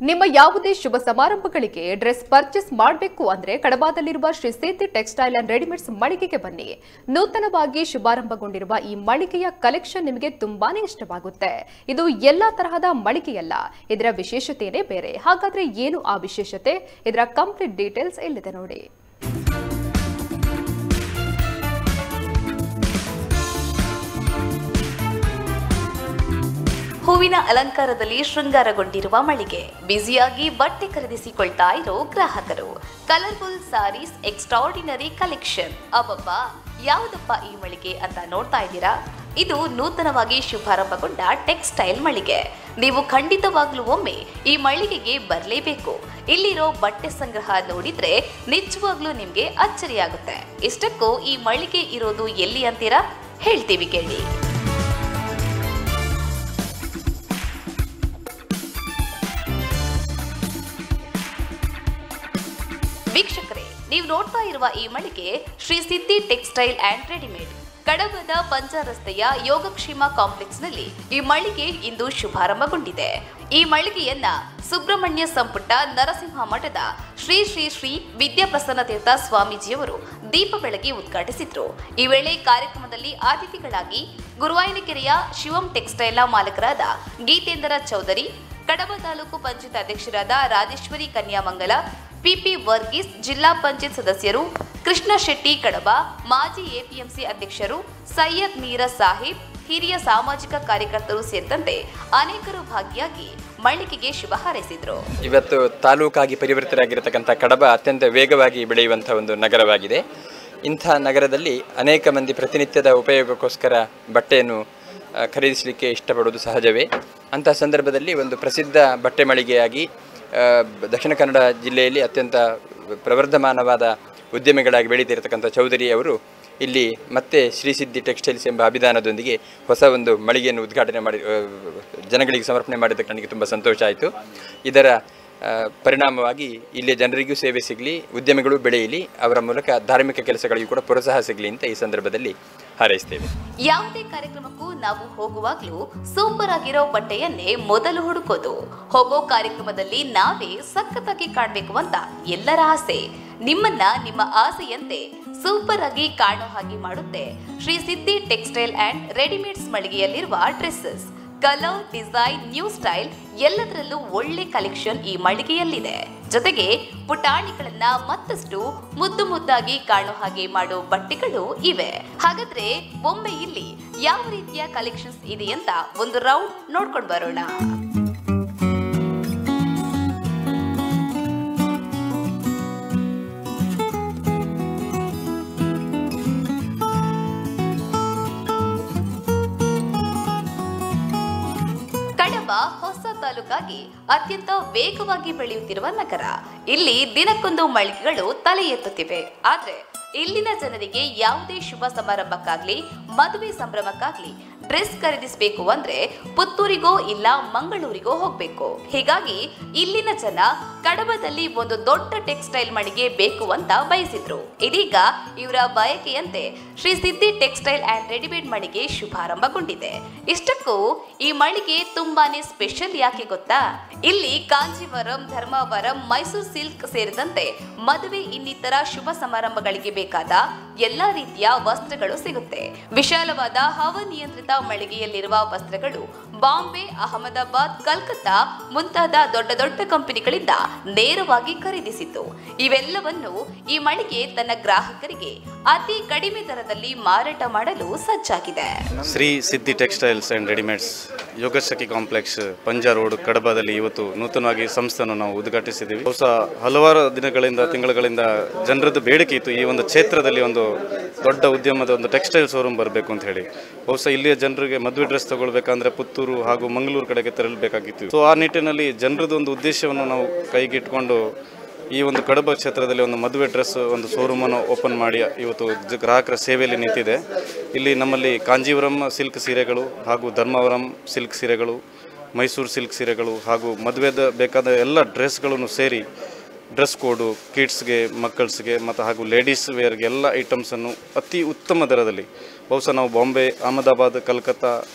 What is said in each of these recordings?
ನಿಮ್ಮ ಯಾವುದೇ ಶುಭ ಸಮಾರಂಭಗಳಿಗೆ ಡ್ರೆಸ್ ಪರ್ಚೇಸ್ ಮಾಡಬೇಕು ಅಂದ್ರೆ ಕಡಬಾದಲ್ಲಿರುವ Shri Sethi textile and readymades ಮಳಿಗೆಗೆ ಬನ್ನಿ ನೂತನವಾಗಿ ಶುಭಾರಂಭಗೊಂಡಿರುವ ಈ ಮಳಿಗೆಯ ಕಲೆಕ್ಷನ್ ನಿಮಗೆ ತುಂಬಾನೇ ಇಷ್ಟವಾಗುತ್ತೆ ಇದು ಎಲ್ಲಾ ತರಹದ ಮಳಿಗೆಯಲ್ಲ ಇದರ ವಿಶೇಷತೆಯೇ ಬೇರೆ ಹಾಗಾದ್ರೆ ಏನು ಆ ವಿಶೇಷತೆ ಇದರ ಕಂಪ್ಲೀಟ್ ಡೀಟೇಲ್ಸ್ ಇಲ್ಲಿದೆ ನೋಡಿ ಹೂವಿನ ಅಲಂಕಾರದಲ್ಲಿ ಶೃಂಗಾರಗೊಂಡಿರುವ ಮಳಿಗೆ ಬ್ಯುಸಿಯಾಗಿ ಬಟ್ಟೆ ಖರೀದಿಸಿಕೊಳ್ತಾ ಇರೋ ಗ್ರಾಹಕರು ಕಲರ್ಫುಲ್ ಸಾರೀಸ್ ಎಕ್ಸ್ಟ್ರಾರ್ಡಿನರಿ ಕಲೆಕ್ಷನ್ ಅಬ್ಬಬ್ಬ ಯಾವುದಪ್ಪ ಈ ಮಳಿಗೆ ಅಂತ ನೋಡ್ತಾ ಇದ್ದೀರಾ ಇದು ನೂತನವಾಗಿ ಶುಭಾರಂಭಗೊಂಡ ಟೆಕ್ಸ್ಟೈಲ್ ಮಳಿಗೆ ನೀವು ಖಂಡಿತವಾಗ್ಲೂ ಒಮ್ಮೆ ಈ ಮಳಿಗೆಗೆ ಬರಲೇಬೇಕು ಇಲ್ಲಿರೋ ಬಟ್ಟೆ ಸಂಗ್ರಹ ನೋಡಿದ್ರೆ ನಿಜವಾಗ್ಲೂ ನಿಮ್ಗೆ ಅಚ್ಚರಿಯಾಗುತ್ತೆ ಇಷ್ಟಕ್ಕೂ ಈ ಮಳಿಗೆ ಇರೋದು ಎಲ್ಲಿ ಅಂತೀರಾ ಹೇಳ್ತೀವಿ ಕೇಳಿ ವೀಕ್ಷಕರೇ ನೀವು ನೋಡ್ತಾ ಇರುವ ಈ ಮಳಿಗೆ Shri Siddhi textile and readymade ಕಡಬದ ಪಂಚ ರಸ್ತೆಯ ಯೋಗಕ್ಷೇಮ ಕಾಂಪ್ಲೆಕ್ಸ್ನಲ್ಲಿ ಈ ಮಳಿಗೆ ಇಂದು ಶುಭಾರಂಭಗೊಂಡಿದೆ ಈ ಮಳಿಗೆಯನ್ನ ಸುಬ್ರಹ್ಮಣ್ಯ ಸಂಪುಟ ನರಸಿಂಹ ಮಠದ ಶ್ರೀ ಶ್ರೀ ಶ್ರೀ ವಿದ್ಯಾಪ್ರಸನ್ನ ತೀರ್ಥ ಸ್ವಾಮೀಜಿಯವರು ದೀಪ ಬೆಳಗಿ ಉದ್ಘಾಟಿಸಿದ್ರು ಈ ವೇಳೆ ಕಾರ್ಯಕ್ರಮದಲ್ಲಿ ಅತಿಥಿಗಳಾಗಿ ಗುರುವಾಯನಕೆರೆಯ ಶಿವಂ ಟೆಕ್ಸ್ಟೈಲ್ನ ಮಾಲಕರಾದ ಗೀತೇಂದ್ರ ಚೌಧರಿ ಕಡಬ ತಾಲೂಕು ಪಂಚಾಯತ್ ಅಧ್ಯಕ್ಷರಾದ ರಾಜೇಶ್ವರಿ ಕನ್ಯಾಮಂಗಲ ಪಿಪಿ ವರ್ಗೀಸ್ ಜಿಲ್ಲಾ ಪಂಚಾಯತ್ ಸದಸ್ಯರು ಕೃಷ್ಣ ಶೆಟ್ಟಿ ಕಡಬ ಮಾಜಿ ಎಪಿಎಂಸಿ ಅಧ್ಯಕ್ಷರು ಸೈಯದ್ ಮೀರಾ ಸಾಹಿಬ್ ಹಿರಿಯ ಸಾಮಾಜಿಕ ಕಾರ್ಯಕರ್ತರು ಸೇರಿದಂತೆ ಅನೇಕರು ಭಾಗಿಯಾಗಿ ಮಳಿಗೆಗೆ ಶುಭ ಹಾರೈಸಿದರು ಇವತ್ತು ತಾಲೂಕಾಗಿ ಪರಿವರ್ತನೆಯಾಗಿರತಕ್ಕಂಥ ಕಡಬ ಅತ್ಯಂತ ವೇಗವಾಗಿ ಬೆಳೆಯುವಂಥ ಒಂದು ನಗರವಾಗಿದೆ ಇಂಥ ನಗರದಲ್ಲಿ ಅನೇಕ ಮಂದಿ ಪ್ರತಿನಿತ್ಯದ ಉಪಯೋಗಕ್ಕೋಸ್ಕರ ಬಟ್ಟೆಯನ್ನು ಆ, ಖರೀದಿಸಲಿಕ್ಕೆ ಇಷ್ಟಪಡುವುದು ಸಹಜವೇ ಅಂಥ ಸಂದರ್ಭದಲ್ಲಿ ಒಂದು ಪ್ರಸಿದ್ಧ ಬಟ್ಟೆ ಮಳಿಗೆಯಾಗಿ ಆ, ದಕ್ಷಿಣ ಕನ್ನಡ ಜಿಲ್ಲೆಯಲ್ಲಿ ಅತ್ಯಂತ ಪ್ರವರ್ಧಮಾನವಾದ ಉದ್ಯಮಿಗಳಾಗಿ ಬೆಳೀತಿರತಕ್ಕಂಥ ಚೌಧರಿ ಅವರು ಇಲ್ಲಿ ಮತ್ತೆ ಶ್ರೀ ಸಿದ್ಧಿ ಟೆಕ್ಸ್ಟೈಲ್ಸ್ ಎಂಬ ಅಭಿಧಾನದೊಂದಿಗೆ ಹೊಸ ಒಂದು ಮಳಿಗೆಯನ್ನು ಉದ್ಘಾಟನೆ ಮಾಡಿ ಆ, ಜನಗಳಿಗೆ ಸಮರ್ಪಣೆ ಮಾಡಿದ್ದಕ್ಕೆ ನನಗೆ ತುಂಬ ಸಂತೋಷ ಆಯಿತು ಇದರ ಆ, ಪರಿಣಾಮವಾಗಿ ಇಲ್ಲಿಯ ಜನರಿಗೂ ಸೇವೆ ಸಿಗಲಿ ಉದ್ಯಮಿಗಳು ಬೆಳೆಯಲಿ ಅವರ ಮೂಲಕ ಧಾರ್ಮಿಕ ಕೆಲಸಗಳಿಗೂ ಕೂಡ ಪ್ರೋತ್ಸಾಹ ಸಿಗಲಿ ಅಂತ ಈ ಸಂದರ್ಭದಲ್ಲಿ ಹಾರೈಸ್ತೇವೆ ಯಾವುದೇ ಕಾರ್ಯಕ್ರಮಕ್ಕೂ ನಾವು ಹೋಗುವಾಗ್ಲೂ ಸೂಪರ್ ಆಗಿರೋ ಬಟ್ಟೆಯನ್ನೇ ಮೊದಲು ಹುಡುಕೋದು ಹೋಗೋ ಕಾರ್ಯಕ್ರಮದಲ್ಲಿ ನಾವೇ ಸಖತ್ತಾಗಿ ಕಾಣ್ಬೇಕು ಅಂತ ಎಲ್ಲರ ಆಸೆ ನಿಮ್ಮನ್ನ ನಿಮ್ಮ ಆಸೆಯಂತೆ ಸೂಪರ್ ಆಗಿ ಕಾಣೋ ಹಾಗೆ ಮಾಡುತ್ತೆ Shri Siddhi textile and readymades ಮಳಿಗೆಯಲ್ಲಿರುವ dresses colour design new style ಎಲ್ಲದರಲ್ಲೂ ಒಳ್ಳೆ ಕಲೆಕ್ಷನ್ ಈ ಮಳಿಗೆಯಲ್ಲಿದೆ ಜೊತೆಗೆ ಪುಟಾಣಿಗಳನ್ನ ಮತ್ತಷ್ಟು ಮುದ್ದು ಮುದ್ದಾಗಿ ಕಾಣೋ ಹಾಗೆ ಮಾಡೋ ಬಟ್ಟೆಗಳು ಇವೆ ಹಾಗಾದ್ರೆ ಒಮ್ಮೆ ಇಲ್ಲಿ ಯಾವ ರೀತಿಯ ಕಲೆಕ್ಷನ್ಸ್ ಇದೆ ಅಂತ ಒಂದು ರೌಂಡ್ ನೋಡ್ಕೊಂಡು ಬರೋಣ ಕಡಬ ಹೊಸ ತಾಲೂಕಾಗಿ ಅತ್ಯಂತ ವೇಗವಾಗಿ ಬೆಳೆಯುತ್ತಿರುವ ನಗರ ಇಲ್ಲಿ ದಿನಕ್ಕೊಂದು ಮಳಿಗೆಗಳು ತಲೆ ಎತ್ತುತ್ತಿವೆ ಆದ್ರೆ ಇಲ್ಲಿನ ಜನರಿಗೆ ಯಾವುದೇ ಶುಭ ಸಮಾರಂಭಕ್ಕಾಗ್ಲಿ ಮದುವೆ ಸಂಭ್ರಮಕ್ಕಾಗ್ಲಿ ಡ್ರೆಸ್ ಖರೀದಿಸಬೇಕು ಅಂದ್ರೆ ಪುತ್ತೂರಿಗೋ ಇಲ್ಲ ಮಂಗಳೂರಿಗೋ ಹೋಗ್ಬೇಕು ಹೀಗಾಗಿ ಇಲ್ಲಿನ ಜನ ಕಡಬದಲ್ಲಿ ಒಂದು ದೊಡ್ಡ ಟೆಕ್ಸ್ಟೈಲ್ ಮಳಿಗೆ ಬೇಕು ಅಂತ ಬಯಸಿದ್ರು ಇದೀಗ ಇವರ ಬಯಕೆಯಂತೆ Shri Siddhi textile and readymade ಮಳಿಗೆ ಶುಭಾರಂಭಗೊಂಡಿದೆ ಇಷ್ಟಕ್ಕೂ ಈ ಮಳಿಗೆ ತುಂಬಾನೇ ಸ್ಪೆಷಲ್ ಯಾಕೆ ಗೊತ್ತಾ ಇಲ್ಲಿ ಕಾಂಜೀವರಂ ಧರ್ಮಾವರಂ ಮೈಸೂರು ಸಿಲ್ಕ್ ಸೇರಿದಂತೆ ಮದುವೆ ಇನ್ನಿತರ ಶುಭ ಸಮಾರಂಭಗಳಿಗೆ ಬೇಕಾದ ಎಲ್ಲಾ ರೀತಿಯ ವಸ್ತ್ರಗಳು ಸಿಗುತ್ತೆ ವಿಶಾಲವಾದ ಹವಾನಿಯಂತ್ರಿತ ಮಳಿಗೆಯಲ್ಲಿರುವ ವಸ್ತ್ರಗಳು ಬಾಂಬೆ ಅಹಮದಾಬಾದ್ ಕಲ್ಕತ್ತಾ ಮುಂತಾದ ದೊಡ್ಡ ದೊಡ್ಡ ಕಂಪನಿಗಳಿಂದ ನೇರವಾಗಿ ಖರೀದಿಸಿತು ಇವೆಲ್ಲವನ್ನು ಈ ಮಳಿಗೆ ತನ್ನ ಗ್ರಾಹಕರಿಗೆ ಅತಿ ಕಡಿಮೆ ದರದಲ್ಲಿ ಮಾರಾಟ ಮಾಡಲು ಸಜ್ಜಾಗಿದೆ Shri Siddhi textiles and readymades Yogashakti complex Panja road ಕಡಬದಲ್ಲಿ ಇವತ್ತು ನೂತನವಾಗಿ ಸಂಸ್ಥೆಯನ್ನು ನಾವು ಉದ್ಘಾಟಿಸಿದ್ದೀವಿ ಹೊಸ ಹಲವಾರು ದಿನಗಳಿಂದ ತಿಂಗಳುಗಳಿಂದ ಜನರದ್ದು ಬೇಡಿಕೆ ಇತ್ತು ಈ ಒಂದು ಕ್ಷೇತ್ರದಲ್ಲಿ ಒಂದು ದೊಡ್ಡ ಉದ್ಯಮದ ಒಂದು ಟೆಕ್ಸ್ಟೈಲ್ ಶೋರೂಮ್ ಬರಬೇಕು ಅಂತ ಹೇಳಿ ಬಹುಶಃ ಇಲ್ಲಿಯ ಜನರಿಗೆ ಮದುವೆ ಡ್ರೆಸ್ ತಗೊಳ್ಬೇಕಂದ್ರೆ ಪುತ್ತೂರು ಹಾಗೂ ಮಂಗಳೂರು ಕಡೆಗೆ ತೆರಳಬೇಕಾಗಿತ್ತು ಸೊ ಆ ನಿಟ್ಟಿನಲ್ಲಿ ಜನರದ್ದು ಒಂದು ಉದ್ದೇಶವನ್ನು ನಾವು ಕೈಗಿಟ್ಕೊಂಡು ಈ ಒಂದು ಕಡಬ ಕ್ಷೇತ್ರದಲ್ಲಿ ಒಂದು ಮದುವೆ ಡ್ರೆಸ್ ಒಂದು ಶೋರೂಮನ್ನು ಓಪನ್ ಮಾಡಿ ಇವತ್ತು ಜ- ಗ್ರಾಹಕರ ಸೇವೆಯಲ್ಲಿ ನಿಂತಿದೆ ಇಲ್ಲಿ ನಮ್ಮಲ್ಲಿ ಕಾಂಜೀವರಂ ಸಿಲ್ಕ್ ಸೀರೆಗಳು ಹಾಗೂ ಧರ್ಮವರಂ ಸಿಲ್ಕ್ ಸೀರೆಗಳು ಮೈಸೂರು ಸಿಲ್ಕ್ ಸೀರೆಗಳು ಹಾಗೂ ಮದುವೆದ ಬೇಕಾದ ಎಲ್ಲ ಡ್ರೆಸ್ಗಳನ್ನು ಸೇರಿ ಡ್ರೆಸ್ ಕೋಡು ಕಿಡ್ಸ್ಗೆ ಮಕ್ಕಳ್ಸ್ಗೆ ಮತ್ತು ಹಾಗೂ ಲೇಡೀಸ್ ವೇರ್ಗೆ ಎಲ್ಲ ಐಟಮ್ಸನ್ನು ಅತಿ ಉತ್ತಮ ದರದಲ್ಲಿ ಬಹುಶಃ ನಾವು ಬಾಂಬೆ ಅಹಮದಾಬಾದ್ ಕಲ್ಕತ್ತಾ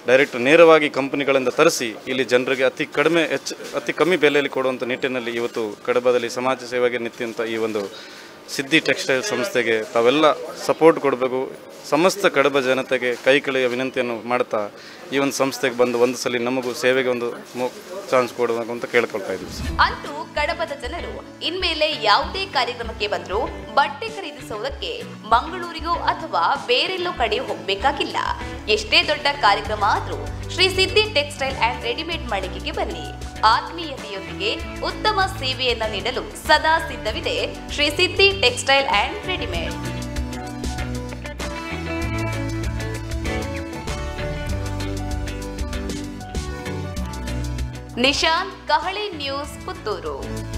ಡೈರೆಕ್ಟ್ ನೇರವಾಗಿ ಕಂಪನಿಗಳಿಂದ ತರಿಸಿ ಇಲ್ಲಿ ಜನರಿಗೆ ಅತಿ ಕಡಿಮೆ ಹೆಚ್ಚು ಅತಿ ಕಮ್ಮಿ ಬೆಲೆಯಲ್ಲಿ ಕೊಡುವಂಥ ನಿಟ್ಟಿನಲ್ಲಿ ಇವತ್ತು ಕಡಬದಲ್ಲಿ ಸಮಾಜ ಸೇವೆಗೆ ನಿಂತಿಂತ ಈ ಒಂದು ಸಿದ್ಧಿ ಟೆಕ್ಸ್ಟೈಲ್ ಸಂಸ್ಥೆಗೆ ತಾವೆಲ್ಲ ಸಪೋರ್ಟ್ ಕೊಡಬೇಕು ಸಮಸ್ತ ಕಡಬ ಜನತೆಗೆ ಕೈ ಕೆಳೆಯ ವಿನಂತಿಯನ್ನು ಮಾಡ್ತಾ ಈ ಒಂದು ಸಂಸ್ಥೆಗೆ ಬಂದು ಒಂದು ಸಲ ನಮಗೂ ಸೇವೆಗೆ ಒಂದು ಚಾನ್ಸ್ ಕೊಡಬೇಕು ಅಂತ ಕೇಳ್ಕೊಳ್ತಾ ಇದ್ದೀವಿ ಸರ್. ಅಂತೂ ಕಡಬದ ಜನರು ಇನ್ಮೇಲೆ ಯಾವುದೇ ಕಾರ್ಯಕ್ರಮಕ್ಕೆ ಬಂದರೂ ಬಟ್ಟೆ ಖರೀದಿಸುವುದಕ್ಕೆ ಮಂಗಳೂರಿಗೋ ಅಥವಾ ಬೇರೆಲ್ಲೋ ಕಡೆ ಹೋಗಬೇಕಾಗಿಲ್ಲ ಎಷ್ಟೇ ದೊಡ್ಡ ಕಾರ್ಯಕ್ರಮ ಆದ್ರೂ Shri Siddhi textile and readymade ಮಳಿಗೆಗೆ ಬನ್ನಿ ಆತ್ಮೀಯತೆಯೊಂದಿಗೆ ಉತ್ತಮ ಸೇವೆಯನ್ನ ನೀಡಲು ಸದಾ ಸಿದ್ಧವಿದೆ Shri Siddhi textile and readymade Nishant ಕಹಳೆ ನ್ಯೂಸ್ ಪುತ್ತೂರು